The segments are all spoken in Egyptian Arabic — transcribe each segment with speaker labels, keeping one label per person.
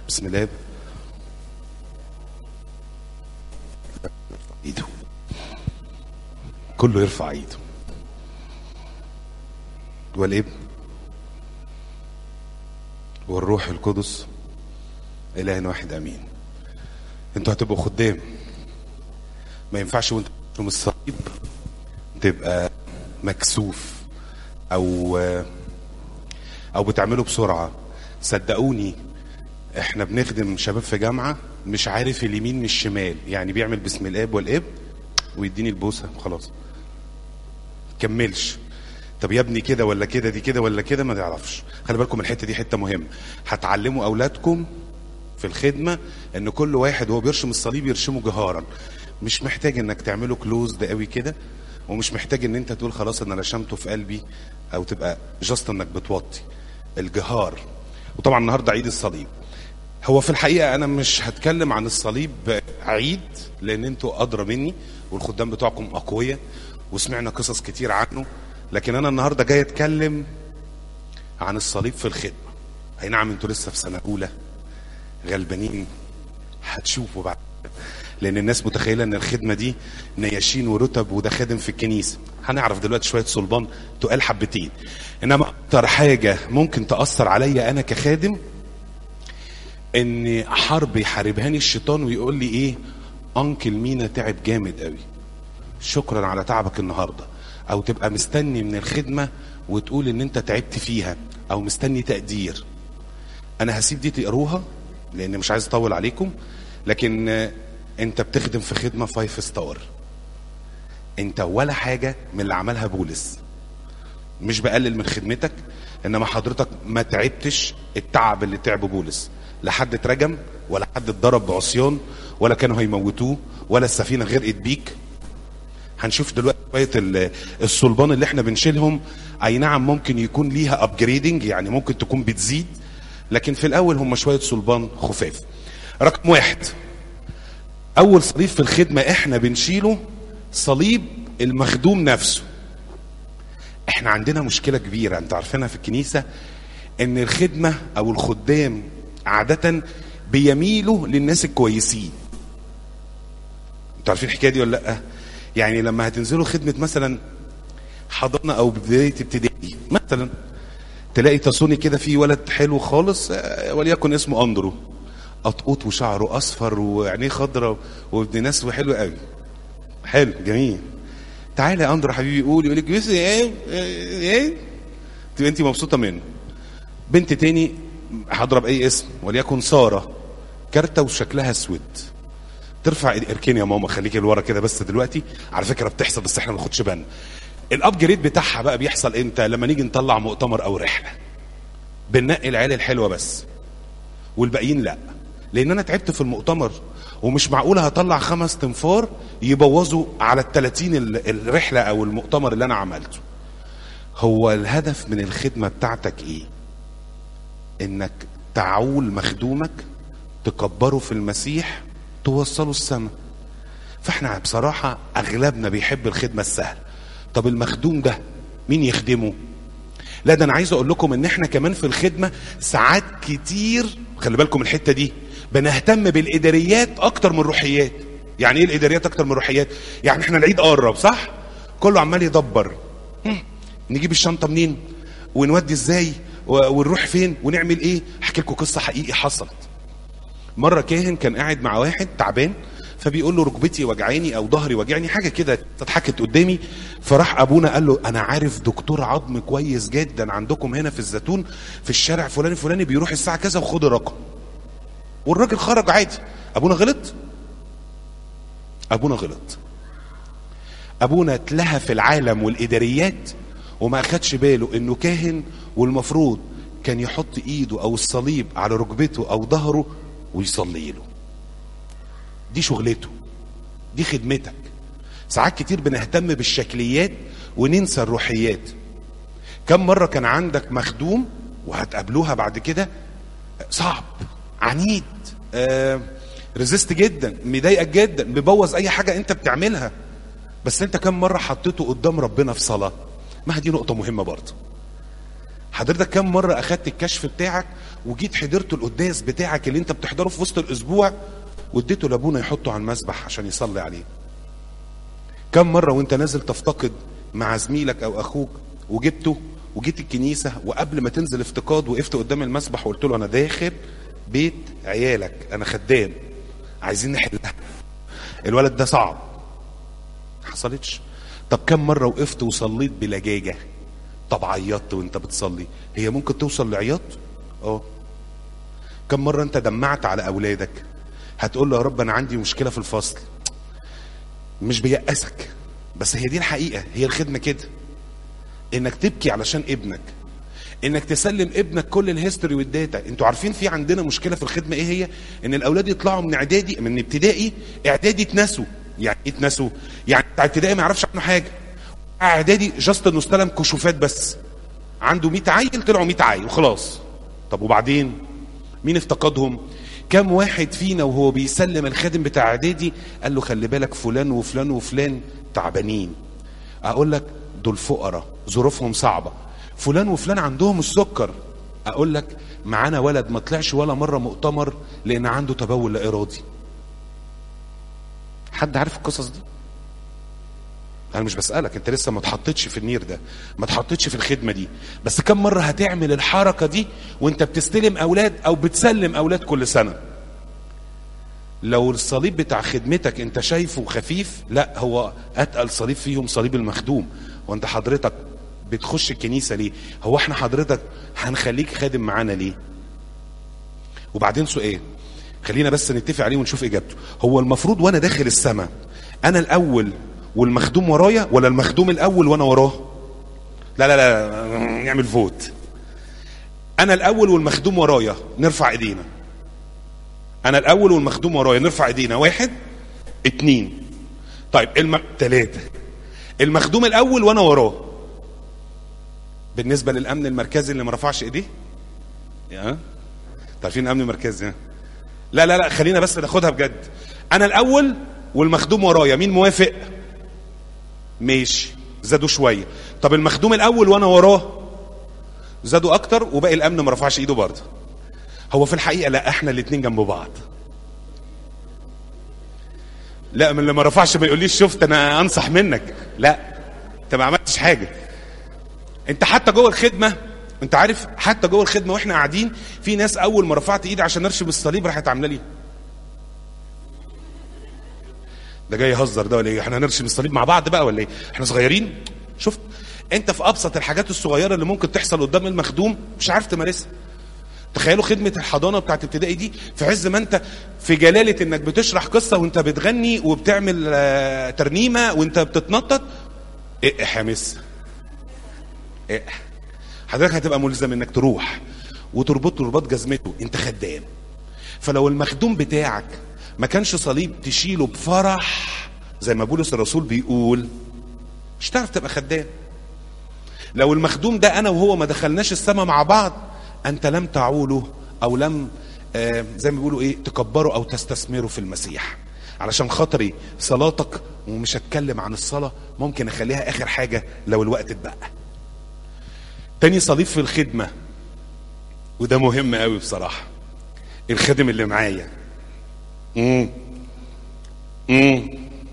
Speaker 1: بسم الله ايده كله يرفع ايده والابن والروح القدس اله واحد امين انتوا هتبقوا خدام ما ينفعش وانت من الصليب تبقى مكسوف او او بتعمله بسرعه صدقوني احنا بنخدم شباب في جامعه مش عارف اليمين من الشمال يعني بيعمل باسم الاب والاب ويديني البوسه خلاص كملش طب يا ابني كده ولا كده دي كده ولا كده ما تعرفش خلي بالكم الحته دي حته مهمه هتعلموا اولادكم في الخدمه ان كل واحد وهو بيرشم الصليب يرشمه جهارا مش محتاج انك تعمله كلوز ده قوي كده ومش محتاج ان انت تقول خلاص انا رشمته في قلبي او تبقى جاست انك بتوطي الجهار وطبعا النهارده عيد الصليب هو في الحقيقه انا مش هتكلم عن الصليب عيد لان انتوا ادرى مني والخدام بتوعكم اقوياء وسمعنا قصص كتير عنه لكن انا النهارده جاي اتكلم عن الصليب في الخدمه اي نعم انتوا لسه في سنه اولى غلبانين هتشوفوا بعد لان الناس متخيله ان الخدمه دي نياشين ورتب وده خادم في الكنيسه هنعرف دلوقتي شويه صلبان تقال حبتين انما اكتر حاجه ممكن تاثر عليا انا كخادم ان حرب يحاربهاني الشيطان ويقول لي ايه انكل مينا تعب جامد قوي شكرا على تعبك النهارده او تبقى مستني من الخدمه وتقول ان انت تعبت فيها او مستني تقدير انا هسيب دي تقروها لان مش عايز اطول عليكم لكن انت بتخدم في خدمه فايف ستار انت ولا حاجه من اللي عملها بولس مش بقلل من خدمتك انما حضرتك ما تعبتش التعب اللي تعبه بولس لا حد اترجم ولا حد اتضرب بعصيان ولا كانوا هيموتوه ولا السفينه غرقت بيك هنشوف دلوقتي شويه الصلبان اللي احنا بنشيلهم اي نعم ممكن يكون ليها ابجريدنج يعني ممكن تكون بتزيد لكن في الاول هم شويه صلبان خفاف رقم واحد اول صليب في الخدمه احنا بنشيله صليب المخدوم نفسه احنا عندنا مشكله كبيره انت عارفينها في الكنيسه ان الخدمه او الخدام عاده بيميلوا للناس الكويسين انتوا عارفين الحكايه دي ولا لا يعني لما هتنزلوا خدمه مثلا حضانه او بدايه ابتدائي مثلا تلاقي تصوني كده في ولد حلو خالص وليكن اسمه اندرو قطقوط وشعره اصفر وعينيه خضراء وابن ناس وحلو قوي حلو جميل تعالى يا اندرو حبيبي قول يقول لك بس ايه ايه تبقى انت مبسوطه منه بنت تاني هضرب اي اسم وليكن ساره كارته وشكلها اسود ترفع اركين يا ماما خليكي لورا كده بس دلوقتي على فكره بتحصل بس احنا ما ناخدش بالنا الابجريد بتاعها بقى بيحصل امتى لما نيجي نطلع مؤتمر او رحله بننقي العيال الحلوه بس والباقيين لا لان انا تعبت في المؤتمر ومش معقول هطلع خمس تنفار يبوظوا على التلاتين الرحله او المؤتمر اللي انا عملته هو الهدف من الخدمه بتاعتك ايه انك تعول مخدومك تكبره في المسيح توصله السماء فاحنا بصراحة اغلبنا بيحب الخدمة السهلة طب المخدوم ده مين يخدمه لا ده انا عايز اقول لكم ان احنا كمان في الخدمة ساعات كتير خلي بالكم الحتة دي بنهتم بالاداريات اكتر من الروحيات يعني ايه الاداريات اكتر من الروحيات يعني احنا العيد قرب صح كله عمال يدبر نجيب الشنطة منين ونودي ازاي ونروح فين ونعمل ايه احكي لكم قصة حقيقي حصلت مرة كاهن كان قاعد مع واحد تعبان فبيقول له ركبتي وجعاني او ظهري وجعني حاجه كده اتحكت قدامي فراح ابونا قال له انا عارف دكتور عظم كويس جدا عندكم هنا في الزيتون في الشارع فلان فلاني بيروح الساعه كذا وخد الرقم والراجل خرج عادي ابونا غلط ابونا غلط ابونا اتلهى في العالم والاداريات وما اخدش باله انه كاهن والمفروض كان يحط ايده او الصليب على ركبته او ظهره ويصلي له دي شغلته دي خدمتك ساعات كتير بنهتم بالشكليات وننسى الروحيات كم مرة كان عندك مخدوم وهتقابلوها بعد كده صعب عنيد آه ريزيست جدا مضايقك جدا مبوظ اي حاجة انت بتعملها بس انت كم مرة حطيته قدام ربنا في صلاة ما دي نقطة مهمة برضه حضرتك كم مرة أخدت الكشف بتاعك وجيت حضرت القداس بتاعك اللي أنت بتحضره في وسط الأسبوع واديته لأبونا يحطه على المسبح عشان يصلي عليه كم مرة وأنت نازل تفتقد مع زميلك أو أخوك وجبته وجيت الكنيسة وقبل ما تنزل افتقاد وقفت قدام المسبح وقلت له أنا داخل بيت عيالك أنا خدام عايزين نحلها الولد ده صعب حصلتش طب كم مرة وقفت وصليت بلجاجة طب عيطت وانت بتصلي هي ممكن توصل لعياط اه كم مرة انت دمعت على اولادك هتقول له يا رب انا عندي مشكلة في الفصل مش بيأسك بس هي دي الحقيقة هي الخدمة كده انك تبكي علشان ابنك انك تسلم ابنك كل الهيستوري والداتا انتوا عارفين في عندنا مشكله في الخدمه ايه هي ان الاولاد يطلعوا من اعدادي من ابتدائي اعدادي اتنسوا يعني ايه اتنسوا يعني بتاع ابتدائي ما يعرفش عنه حاجه اعدادي جاست انه استلم كشوفات بس عنده 100 عيل طلعوا 100 عيل وخلاص طب وبعدين مين افتقدهم كم واحد فينا وهو بيسلم الخادم بتاع اعدادي قال له خلي بالك فلان وفلان وفلان تعبانين اقول لك دول فقراء ظروفهم صعبه فلان وفلان عندهم السكر اقول لك معانا ولد ما طلعش ولا مره مؤتمر لان عنده تبول لا ارادي حد عارف القصص دي انا مش بسالك انت لسه ما اتحطيتش في النير ده ما اتحطيتش في الخدمه دي بس كم مره هتعمل الحركه دي وانت بتستلم اولاد او بتسلم اولاد كل سنه لو الصليب بتاع خدمتك انت شايفه خفيف لا هو اتقل صليب فيهم صليب المخدوم وانت حضرتك بتخش الكنيسه ليه هو احنا حضرتك هنخليك خادم معانا ليه وبعدين سؤال خلينا بس نتفق عليه ونشوف اجابته هو المفروض وانا داخل السماء انا الاول والمخدوم ورايا ولا المخدوم الاول وانا وراه لا لا لا نعمل فوت انا الاول والمخدوم ورايا نرفع ايدينا انا الاول والمخدوم ورايا نرفع ايدينا واحد اتنين طيب الم... تلاتة المخدوم الاول وانا وراه بالنسبه للامن المركزي اللي ما رفعش ايديه يا عارفين الامن المركزي لا لا لا خلينا بس ناخدها بجد انا الاول والمخدوم ورايا مين موافق ماشي زادوا شويه طب المخدوم الاول وانا وراه زادوا اكتر وباقي الامن ما رفعش ايده برضه هو في الحقيقه لا احنا الاثنين جنب بعض لا من اللي ما رفعش ما يقوليش شفت انا انصح منك لا انت ما عملتش حاجه انت حتى جوه الخدمه انت عارف حتى جوه الخدمه واحنا قاعدين في ناس اول ما رفعت ايدي عشان ارشم الصليب راحت عامله لي ده جاي يهزر ده ولا ايه احنا هنرشم الصليب مع بعض بقى ولا ايه احنا صغيرين شفت انت في ابسط الحاجات الصغيره اللي ممكن تحصل قدام المخدوم مش عارف تمارسها تخيلوا خدمة الحضانة بتاعت ابتدائي دي في عز ما انت في جلالة انك بتشرح قصة وانت بتغني وبتعمل آه ترنيمة وانت بتتنطط ايه حامس ايه حضرتك هتبقى ملزم انك تروح وتربط له رباط جزمته انت خدام فلو المخدوم بتاعك ما كانش صليب تشيله بفرح زي ما بولس الرسول بيقول مش هتعرف تبقى خدام لو المخدوم ده انا وهو ما دخلناش السماء مع بعض انت لم تعوله او لم آه زي ما بيقولوا ايه تكبروا او تستثمروا في المسيح علشان خاطري صلاتك ومش هتكلم عن الصلاة ممكن اخليها اخر حاجة لو الوقت اتبقى تاني صليب في الخدمة وده مهم قوي بصراحة الخادم اللي معايا امم امم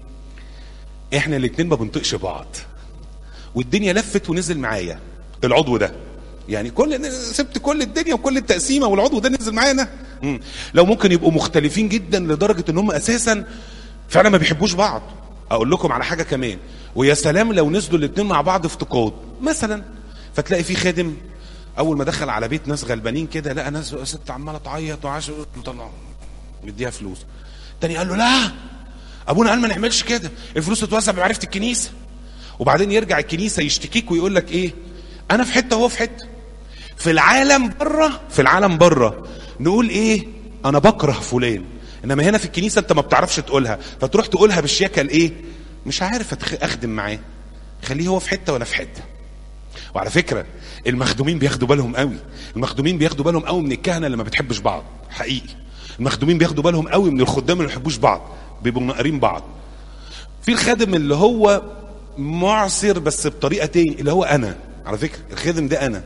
Speaker 1: احنا الاتنين ما بنطقش بعض والدنيا لفت ونزل معايا العضو ده يعني كل سبت كل الدنيا وكل التقسيمه والعضو ده نزل معانا مم. لو ممكن يبقوا مختلفين جدا لدرجه ان هم اساسا فعلا ما بيحبوش بعض اقول لكم على حاجه كمان ويا سلام لو نزلوا الاثنين مع بعض افتقاد مثلا فتلاقي في خادم اول ما دخل على بيت ناس غلبانين كده لقى ناس ست عماله تعيط وعاش طلع مديها فلوس تاني قال له لا ابونا قال ما نعملش كده الفلوس تتوزع بمعرفه الكنيسه وبعدين يرجع الكنيسه يشتكيك ويقول لك ايه انا في حته وهو في حته في العالم بره في العالم بره نقول ايه انا بكره فلان انما هنا في الكنيسه انت ما بتعرفش تقولها فتروح تقولها بالشياكه الايه مش عارف اخدم معاه خليه هو في حته وانا في حته وعلى فكره المخدومين بياخدوا بالهم قوي المخدومين بياخدوا بالهم قوي من الكهنه اللي ما بتحبش بعض حقيقي المخدومين بياخدوا بالهم قوي من الخدام اللي ما بيحبوش بعض بيبقوا منقرين بعض في الخادم اللي هو معصر بس بطريقه تاني اللي هو انا على فكره الخادم ده انا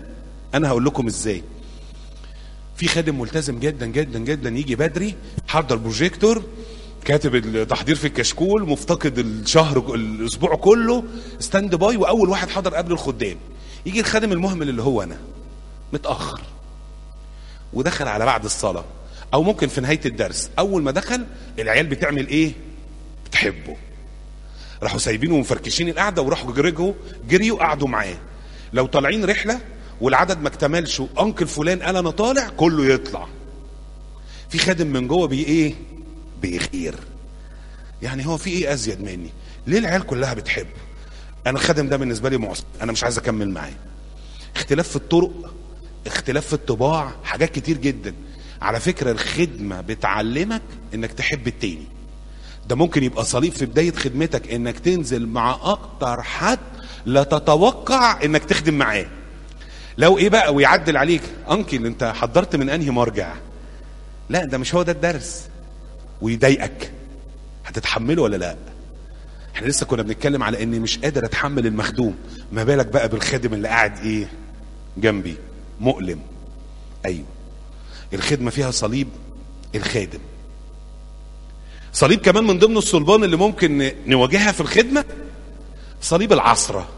Speaker 1: انا هقول لكم ازاي في خادم ملتزم جدا جدا جدا يجي بدري حضر بروجيكتور كاتب التحضير في الكشكول مفتقد الشهر الاسبوع كله ستاند باي واول واحد حضر قبل الخدام يجي الخادم المهمل اللي هو انا متاخر ودخل على بعد الصلاه او ممكن في نهايه الدرس اول ما دخل العيال بتعمل ايه بتحبه راحوا سايبينه ومفركشين القعده وراحوا جرجوا جريوا قعدوا معاه لو طالعين رحله والعدد ما اكتملش وانكل فلان قال انا طالع كله يطلع في خادم من جوه بي ايه بيغير يعني هو في ايه ازيد مني ليه العيال كلها بتحبه انا الخادم ده بالنسبه لي معصب انا مش عايز اكمل معاه اختلاف في الطرق اختلاف في الطباع حاجات كتير جدا على فكره الخدمه بتعلمك انك تحب التاني ده ممكن يبقى صليب في بدايه خدمتك انك تنزل مع اكتر حد لا تتوقع انك تخدم معاه لو ايه بقى ويعدل عليك انكل انت حضرت من انهي مرجع لا ده مش هو ده الدرس ويضايقك هتتحمله ولا لا احنا لسه كنا بنتكلم على اني مش قادر اتحمل المخدوم ما بالك بقى بالخادم اللي قاعد ايه جنبي مؤلم ايوه الخدمه فيها صليب الخادم صليب كمان من ضمن الصلبان اللي ممكن نواجهها في الخدمه صليب العصره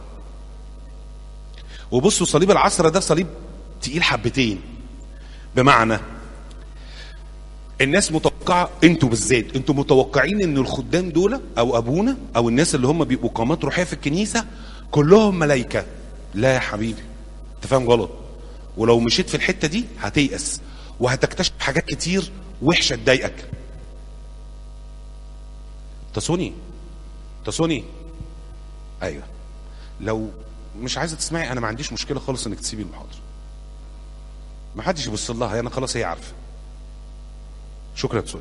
Speaker 1: وبصوا صليب العصره ده صليب تقيل حبتين بمعنى الناس متوقعه انتوا بالذات انتوا متوقعين ان الخدام دول او ابونا او الناس اللي هم بيبقوا قامات روحيه في الكنيسه كلهم ملائكه لا يا حبيبي انت فاهم غلط ولو مشيت في الحته دي هتيأس وهتكتشف حاجات كتير وحشه تضايقك تصوني تصوني ايوه لو مش عايزه تسمعي انا ما عنديش مشكله خالص انك تسيبي المحاضره ما حدش يبص لها انا خلاص هي عارفه شكرا تسوني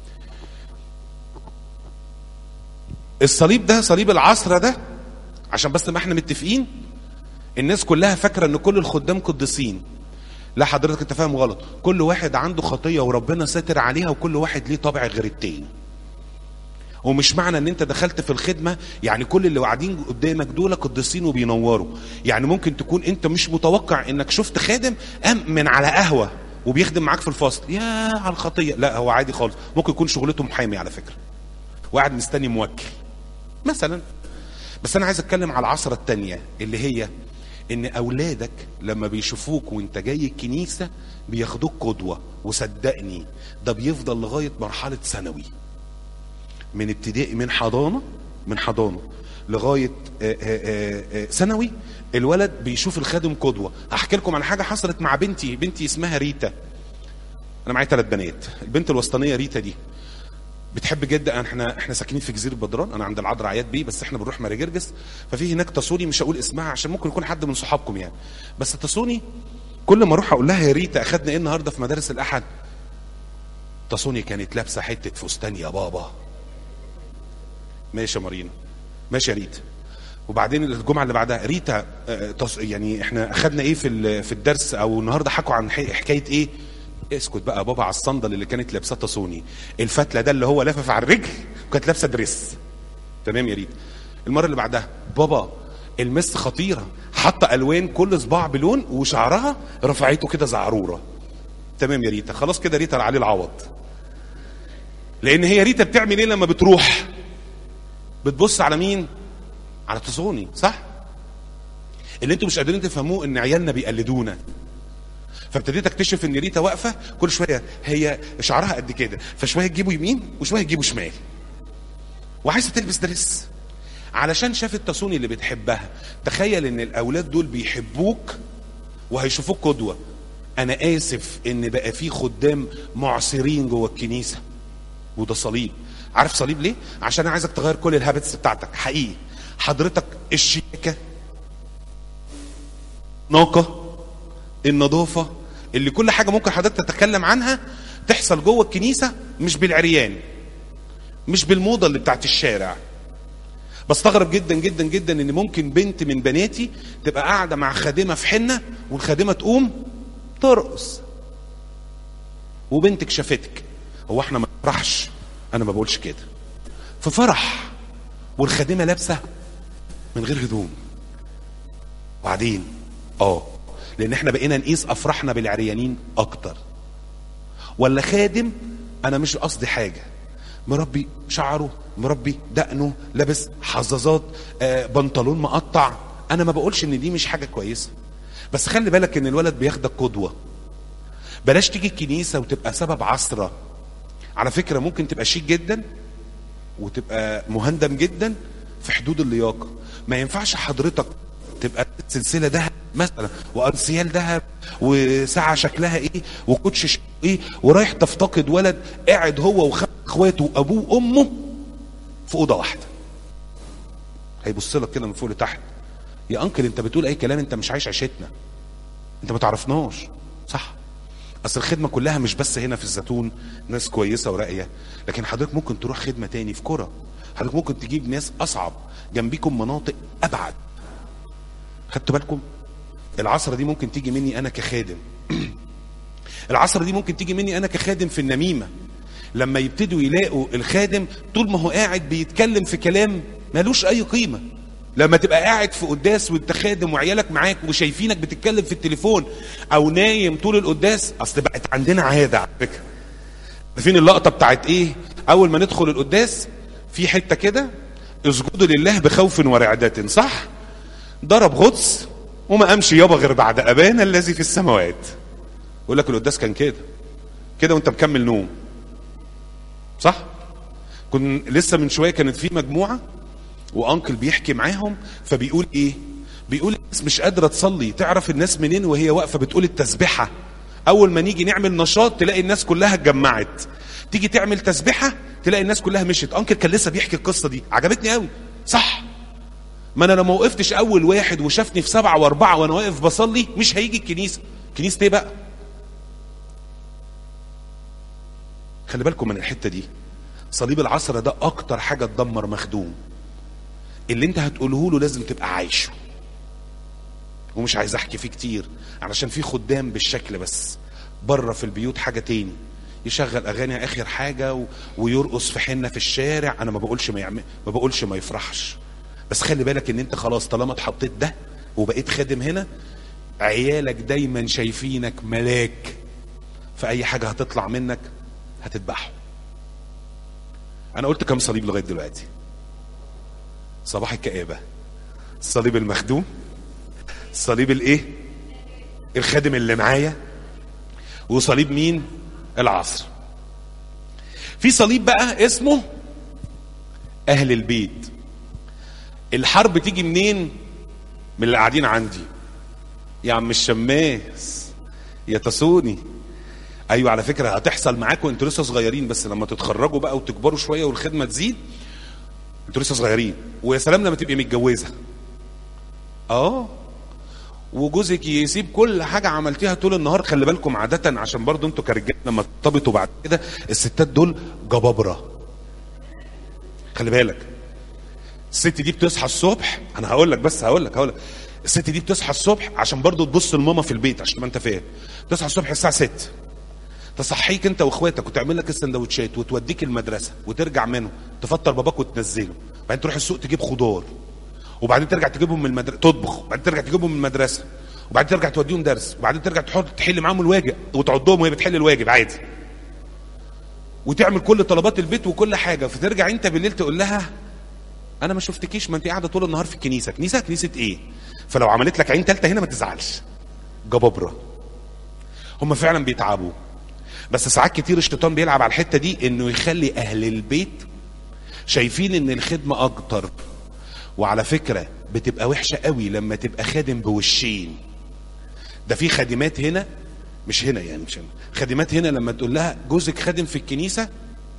Speaker 1: الصليب ده صليب العصر ده عشان بس ما احنا متفقين الناس كلها فاكره ان كل الخدام قديسين لا حضرتك انت فاهم غلط كل واحد عنده خطيه وربنا ساتر عليها وكل واحد ليه طبع غير التاني ومش معنى ان انت دخلت في الخدمه يعني كل اللي قاعدين قدامك دول قديسين وبينوروا يعني ممكن تكون انت مش متوقع انك شفت خادم قام من على قهوه وبيخدم معاك في الفصل يا على الخطيه لا هو عادي خالص ممكن يكون شغلته محامي على فكره وقاعد مستني موكل مثلا بس انا عايز اتكلم على العصره التانية اللي هي ان اولادك لما بيشوفوك وانت جاي الكنيسه بياخدوك قدوه وصدقني ده بيفضل لغايه مرحله ثانوي من ابتدائي من حضانه من حضانه لغايه آه، آه، آه، ثانوي الولد بيشوف الخادم قدوه هحكي لكم عن حاجه حصلت مع بنتي بنتي اسمها ريتا انا معايا ثلاث بنات البنت الوسطانيه ريتا دي بتحب جدا احنا احنا ساكنين في جزيره بدران انا عند العذراء عياد بيه بس احنا بنروح ماري جرجس ففي هناك تصوني مش هقول اسمها عشان ممكن يكون حد من صحابكم يعني بس تصوني كل ما اروح اقول لها يا ريتا اخدنا ايه النهارده في مدارس الاحد تصوني كانت لابسه حته فستان يا بابا ماشي يا مارينا ماشي يا ريتا وبعدين الجمعه اللي بعدها ريتا آه، تص... يعني احنا اخدنا ايه في ال- في الدرس او النهارده حكوا عن حي- حكايه ايه اسكت بقى يا بابا على الصندل اللي كانت لابساه تصوني الفتله ده اللي هو لافف على الرجل وكانت لابسه دريس تمام يا ريت المره اللي بعدها بابا المس خطيره حاطه الوان كل صباع بلون وشعرها رفعته كده زعروره تمام يا ريتا خلاص كده ريتا عليه العوض لان هي ريتا بتعمل ايه لما بتروح بتبص على مين على تصوني صح اللي انتوا مش قادرين تفهموه ان عيالنا بيقلدونا فابتديت اكتشف ان ريتا واقفه كل شويه هي شعرها قد كده فشويه تجيبه يمين وشويه تجيبه شمال وعايزه تلبس دريس علشان شافت تصوني اللي بتحبها تخيل ان الاولاد دول بيحبوك وهيشوفوك قدوه انا اسف ان بقى في خدام معصرين جوه الكنيسه وده صليب عارف صليب ليه عشان انا عايزك تغير كل الهابتس بتاعتك حقيقي حضرتك الشياكه ناقه النظافه اللي كل حاجه ممكن حضرتك تتكلم عنها تحصل جوه الكنيسه مش بالعريان مش بالموضه اللي بتاعت الشارع بستغرب جدا جدا جدا ان ممكن بنت من بناتي تبقى قاعده مع خادمه في حنه والخادمه تقوم ترقص وبنتك شافتك هو احنا ما نفرحش انا ما بقولش كده في فرح والخادمه لابسه من غير هدوم وبعدين اه لان احنا بقينا نقيس افراحنا بالعريانين اكتر ولا خادم انا مش قصدي حاجه مربي شعره مربي دقنه لابس حظاظات آه بنطلون مقطع انا ما بقولش ان دي مش حاجه كويسه بس خلي بالك ان الولد بياخدك قدوه بلاش تيجي الكنيسه وتبقى سبب عثره على فكره ممكن تبقى شيك جدا وتبقى مهندم جدا في حدود اللياقه ما ينفعش حضرتك تبقى سلسله ذهب مثلا وانسيال ذهب وساعه شكلها ايه وكوتش شكله ايه ورايح تفتقد ولد قاعد هو وخمس اخواته وابوه وامه في اوضه واحده هيبص لك كده من فوق لتحت يا انكل انت بتقول اي كلام انت مش عايش عيشتنا انت ما تعرفناش صح اصل الخدمه كلها مش بس هنا في الزيتون ناس كويسه وراقيه لكن حضرتك ممكن تروح خدمه تاني في كرة حضرتك ممكن تجيب ناس اصعب جنبيكم مناطق ابعد خدتوا بالكم العصرة دي ممكن تيجي مني انا كخادم العصرة دي ممكن تيجي مني انا كخادم في النميمة لما يبتدوا يلاقوا الخادم طول ما هو قاعد بيتكلم في كلام ملوش اي قيمة لما تبقى قاعد في قداس وانت خادم وعيالك معاك وشايفينك بتتكلم في التليفون او نايم طول القداس اصل بقت عندنا عادة على فكرة عارفين اللقطة بتاعت ايه اول ما ندخل القداس في حتة كده اسجدوا لله بخوف ورعدة صح ضرب غطس وما قامش يابا غير بعد ابانا الذي في السماوات يقول لك القداس كان كده كده وانت مكمل نوم صح كن لسه من شويه كانت في مجموعه وانكل بيحكي معاهم فبيقول ايه بيقول الناس مش قادره تصلي تعرف الناس منين وهي واقفه بتقول التسبيحه اول ما نيجي نعمل نشاط تلاقي الناس كلها اتجمعت تيجي تعمل تسبيحه تلاقي الناس كلها مشت انكل كان لسه بيحكي القصه دي عجبتني قوي صح ما انا لو ما وقفتش اول واحد وشافني في سبعة واربعة وانا واقف بصلي مش هيجي الكنيسة كنيسة ايه بقى خلي بالكم من الحتة دي صليب العصر ده اكتر حاجة تدمر مخدوم اللي انت هتقوله له لازم تبقى عايشه ومش عايز احكي فيه كتير علشان في خدام بالشكل بس بره في البيوت حاجة تاني يشغل اغاني اخر حاجة و... ويرقص في حنة في الشارع انا ما بقولش ما يعمل ما بقولش ما يفرحش بس خلي بالك ان انت خلاص طالما اتحطيت ده وبقيت خادم هنا عيالك دايما شايفينك ملاك فاي حاجة هتطلع منك هتذبحه انا قلت كم صليب لغاية دلوقتي صباح الكآبة الصليب المخدوم الصليب الايه الخادم اللي معايا وصليب مين العصر في صليب بقى اسمه اهل البيت الحرب تيجي منين من اللي قاعدين عندي يا عم الشماس يا تسوني ايوه على فكره هتحصل معاكم انتوا لسه صغيرين بس لما تتخرجوا بقى وتكبروا شويه والخدمه تزيد انتوا لسه صغيرين ويا سلام لما تبقي متجوزه اه وجوزك يسيب كل حاجه عملتيها طول النهار خلي بالكم عاده عشان برضو انتوا كرجاله لما ترتبطوا بعد كده الستات دول جبابره خلي بالك الست دي بتصحى الصبح انا هقول لك بس هقول لك هقول لك الست دي بتصحى الصبح عشان برضو تبص لماما في البيت عشان ما انت فاهم تصحى الصبح الساعه 6 تصحيك انت واخواتك وتعمل لك السندوتشات وتوديك المدرسه وترجع منه تفطر باباك وتنزله بعدين تروح السوق تجيب خضار وبعدين ترجع تجيبهم من المدرسه تطبخ وبعدين ترجع تجيبهم من المدرسه وبعدين ترجع توديهم درس وبعدين ترجع تحط تحل معاهم الواجب وتعضهم وهي بتحل الواجب عادي وتعمل كل طلبات البيت وكل حاجه فترجع انت بالليل تقول لها انا ما شفتكيش ما انت قاعده طول النهار في الكنيسه كنيسه كنيسه ايه فلو عملت لك عين ثالثه هنا ما تزعلش جبابره هم فعلا بيتعبوا بس ساعات كتير الشيطان بيلعب على الحته دي انه يخلي اهل البيت شايفين ان الخدمه اكتر وعلى فكره بتبقى وحشه قوي لما تبقى خادم بوشين ده في خادمات هنا مش هنا يعني مش هنا خادمات هنا لما تقول لها جوزك خادم في الكنيسه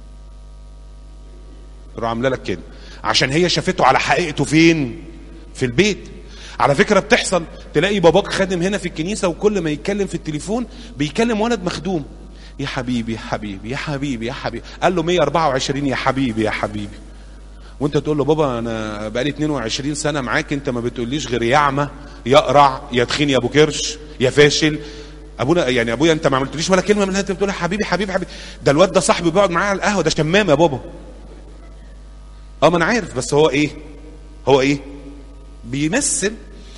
Speaker 1: تروح عامله لك كده عشان هي شافته على حقيقته فين في البيت على فكره بتحصل تلاقي باباك خادم هنا في الكنيسه وكل ما يتكلم في التليفون بيكلم ولد مخدوم يا حبيبي يا حبيبي يا حبيبي يا حبيبي قال له 124 يا حبيبي يا حبيبي وانت تقول له بابا انا بقالي 22 سنه معاك انت ما بتقوليش غير يا اعمى يا اقرع يا تخين يا ابو كرش يا فاشل ابونا يعني ابويا انت ما عملتليش ولا كلمه من اللي انت بتقولها حبيبي حبيبي حبيبي ده الواد ده صاحبي بيقعد معايا على القهوه ده شمام يا بابا اه ما انا عارف بس هو ايه هو ايه بيمثل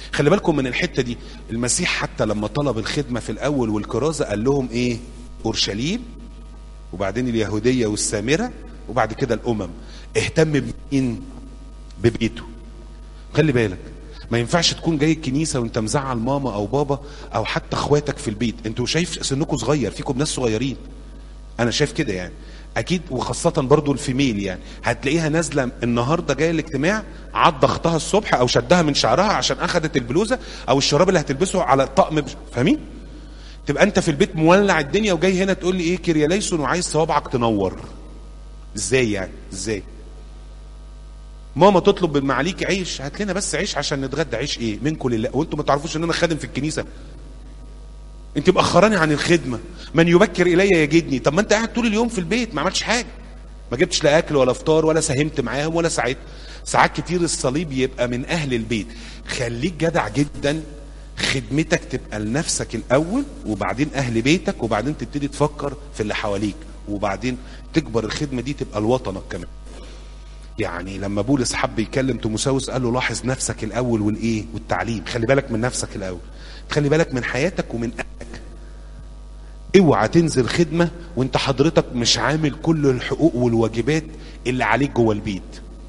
Speaker 1: خلي بالكم من الحته دي المسيح حتى لما طلب الخدمه في الاول والكرازه قال لهم ايه اورشليم وبعدين اليهوديه والسامره وبعد كده الامم اهتم بمين ببيته خلي بالك ما ينفعش تكون جاي الكنيسه وانت مزعل ماما او بابا او حتى اخواتك في البيت انتوا شايف سنكم صغير فيكم ناس صغيرين انا شايف كده يعني اكيد وخاصه برضو الفيميل يعني هتلاقيها نازله النهارده جايه الاجتماع عض اختها الصبح او شدها من شعرها عشان اخدت البلوزه او الشراب اللي هتلبسه على الطقم بش- فاهمين تبقى انت في البيت مولع الدنيا وجاي هنا تقول لي ايه كرياليسون وعايز صوابعك تنور ازاي يعني ازاي ماما تطلب من معاليك عيش هات لنا بس عيش عشان نتغدى عيش ايه منكم لله وانتم ما تعرفوش ان انا خادم في الكنيسه انت مأخراني عن الخدمه من يبكر الي يجدني طب ما انت قاعد طول اليوم في البيت ما عملتش حاجه ما جبتش لا اكل ولا فطار ولا ساهمت معاهم ولا ساعدت ساعات كتير الصليب يبقى من اهل البيت خليك جدع جدا خدمتك تبقى لنفسك الاول وبعدين اهل بيتك وبعدين تبتدي تفكر في اللي حواليك وبعدين تكبر الخدمه دي تبقى لوطنك كمان يعني لما بولس حب يكلم تيموساوس قال له لاحظ نفسك الاول والايه والتعليم خلي بالك من نفسك الاول خلي بالك من حياتك ومن اهلك اوعى تنزل خدمه وانت حضرتك مش عامل كل الحقوق والواجبات اللي عليك جوه البيت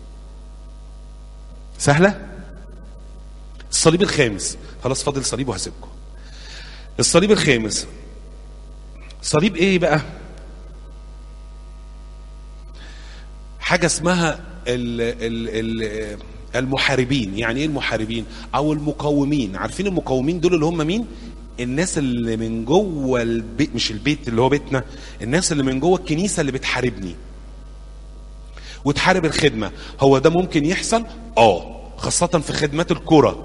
Speaker 1: سهله الصليب الخامس خلاص فاضل صليب وهسيبكم الصليب الخامس صليب ايه بقى حاجه اسمها ال ال ال المحاربين يعني ايه المحاربين او المقاومين عارفين المقاومين دول اللي هم مين الناس اللي من جوه البيت مش البيت اللي هو بيتنا الناس اللي من جوه الكنيسه اللي بتحاربني وتحارب الخدمه هو ده ممكن يحصل اه خاصه في خدمات الكره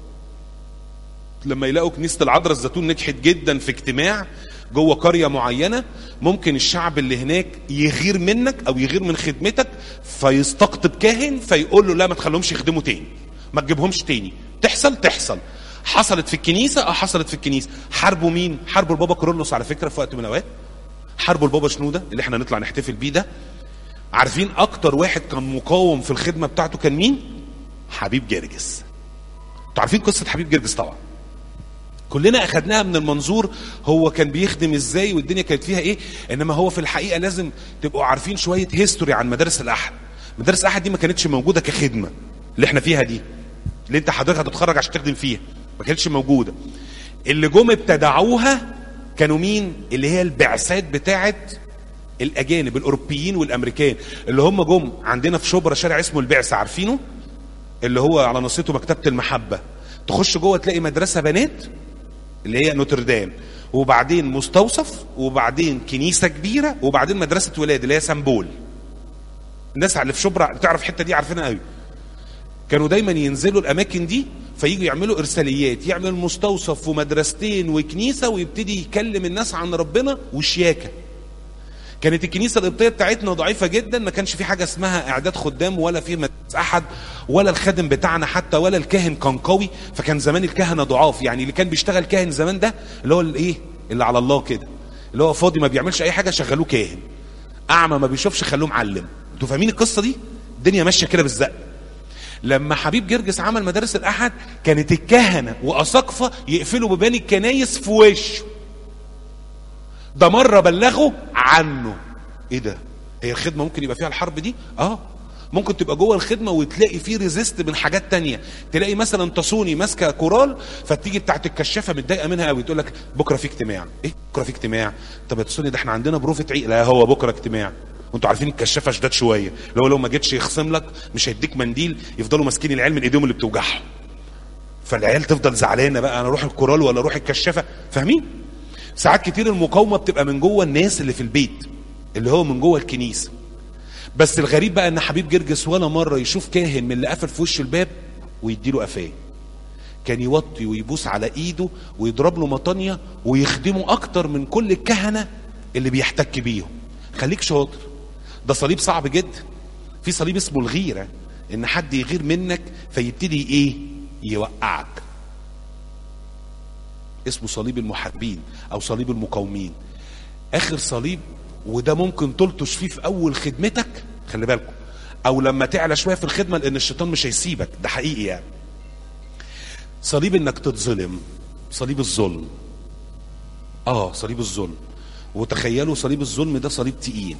Speaker 1: لما يلاقوا كنيسه العذراء الزيتون نجحت جدا في اجتماع جوه قريه معينه ممكن الشعب اللي هناك يغير منك او يغير من خدمتك فيستقطب كاهن فيقول له لا ما تخليهمش يخدموا تاني ما تجيبهمش تاني تحصل تحصل حصلت في الكنيسه اه حصلت في الكنيسه حاربوا مين حاربوا البابا كورولوس على فكره في وقت من الاوقات حاربوا البابا شنوده اللي احنا نطلع نحتفل بيه ده عارفين اكتر واحد كان مقاوم في الخدمه بتاعته كان مين حبيب جرجس انتوا عارفين قصه حبيب جرجس طبعا كلنا اخدناها من المنظور هو كان بيخدم ازاي والدنيا كانت فيها ايه انما هو في الحقيقه لازم تبقوا عارفين شويه هيستوري عن مدارس الاحد مدارس الاحد دي ما كانتش موجوده كخدمه اللي احنا فيها دي اللي انت حضرتك هتتخرج عشان تخدم فيها ما كانتش موجوده اللي جم ابتدعوها كانوا مين اللي هي البعثات بتاعت الاجانب الاوروبيين والامريكان اللي هم جم عندنا في شبرا شارع اسمه البعثه عارفينه اللي هو على نصيته مكتبه المحبه تخش جوه تلاقي مدرسه بنات اللي هي نوتردام وبعدين مستوصف وبعدين كنيسه كبيره وبعدين مدرسه ولاد اللي هي سامبول الناس اللي في شبرا تعرف الحته دي عارفينها قوي كانوا دايما ينزلوا الاماكن دي فييجوا يعملوا ارساليات يعمل مستوصف ومدرستين وكنيسه ويبتدي يكلم الناس عن ربنا وشياكه كانت الكنيسه القبطيه بتاعتنا ضعيفه جدا ما كانش في حاجه اسمها اعداد خدام ولا في مدرسه احد ولا الخادم بتاعنا حتى ولا الكاهن كان قوي فكان زمان الكهنه ضعاف يعني اللي كان بيشتغل كاهن زمان ده اللي هو الايه اللي على الله كده اللي هو فاضي ما بيعملش اي حاجه شغلوه كاهن اعمى ما بيشوفش خلوه معلم انتوا فاهمين القصه دي الدنيا ماشيه كده بالزق لما حبيب جرجس عمل مدارس الاحد كانت الكهنه واساقفه يقفلوا بيبان الكنايس في وشه ده مره بلغوا عنه ايه ده هي الخدمه ممكن يبقى فيها الحرب دي اه ممكن تبقى جوه الخدمه وتلاقي فيه ريزيست من حاجات تانية تلاقي مثلا تصوني ماسكه كورال فتيجي بتاعت الكشافه متضايقه منها قوي تقول لك بكره في اجتماع ايه بكره في اجتماع طب يا تصوني ده احنا عندنا بروفه عيق لا هو بكره اجتماع وانتوا عارفين الكشافه شداد شويه لو لو ما جتش يخصم لك مش هيديك منديل يفضلوا ماسكين العيال من ايديهم اللي بتوجعهم فالعيال تفضل زعلانه بقى انا اروح الكورال ولا اروح الكشافه فاهمين ساعات كتير المقاومه بتبقى من جوه الناس اللي في البيت اللي هو من جوه الكنيسه بس الغريب بقى ان حبيب جرجس ولا مره يشوف كاهن من اللي قفل في وش الباب ويديله قفاه كان يوطي ويبوس على ايده ويضرب له مطانيه ويخدمه اكتر من كل الكهنه اللي بيحتك بيهم خليك شاطر ده صليب صعب جدا في صليب اسمه الغيره ان حد يغير منك فيبتدي ايه يوقعك اسمه صليب المحاربين او صليب المقاومين اخر صليب وده ممكن تلطش فيه في اول خدمتك خلي بالكم او لما تعلى شويه في الخدمه لان الشيطان مش هيسيبك ده حقيقي يعني صليب انك تتظلم صليب الظلم اه صليب الظلم وتخيلوا صليب الظلم ده صليب تقيل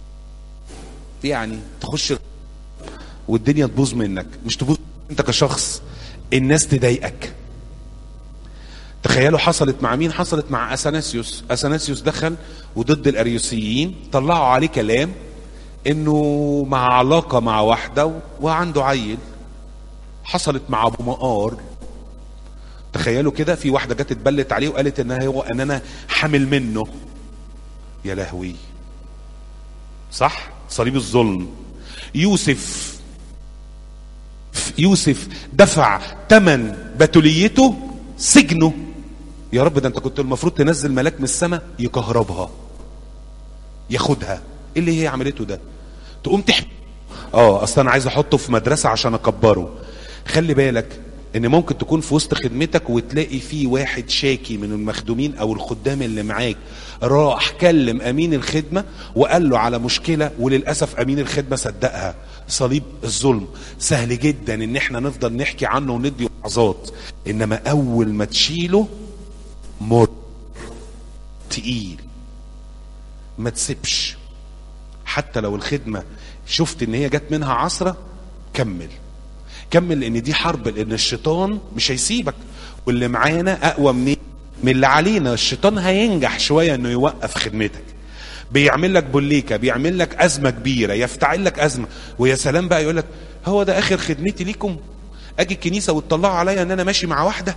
Speaker 1: يعني تخش والدنيا تبوظ منك مش تبوظ انت كشخص الناس تضايقك تخيلوا حصلت مع مين حصلت مع اثناسيوس اثناسيوس دخل وضد الاريوسيين طلعوا عليه كلام انه مع علاقه مع واحده وعنده عيل حصلت مع ابو مقار تخيلوا كده في واحده جت اتبلت عليه وقالت ان هو ان انا حامل منه يا لهوي صح صليب الظلم يوسف يوسف دفع ثمن بتوليته سجنه يا رب ده انت كنت المفروض تنزل ملاك من السماء يكهربها ياخدها ايه اللي هي عملته ده تقوم تحب اه اصل انا عايز احطه في مدرسه عشان اكبره خلي بالك ان ممكن تكون في وسط خدمتك وتلاقي في واحد شاكي من المخدومين او الخدام اللي معاك راح كلم امين الخدمه وقال له على مشكله وللاسف امين الخدمه صدقها صليب الظلم سهل جدا ان احنا نفضل نحكي عنه وندي وعظات انما اول ما تشيله مر تقيل ما تسيبش حتى لو الخدمه شفت ان هي جت منها عصره كمل كمل لان دي حرب لان الشيطان مش هيسيبك واللي معانا اقوى من من اللي علينا الشيطان هينجح شويه انه يوقف خدمتك بيعمل لك بوليكه بيعمل لك ازمه كبيره يفتعل لك ازمه ويا سلام بقى يقول لك هو ده اخر خدمتي ليكم اجي الكنيسه وتطلعوا عليا ان انا ماشي مع واحده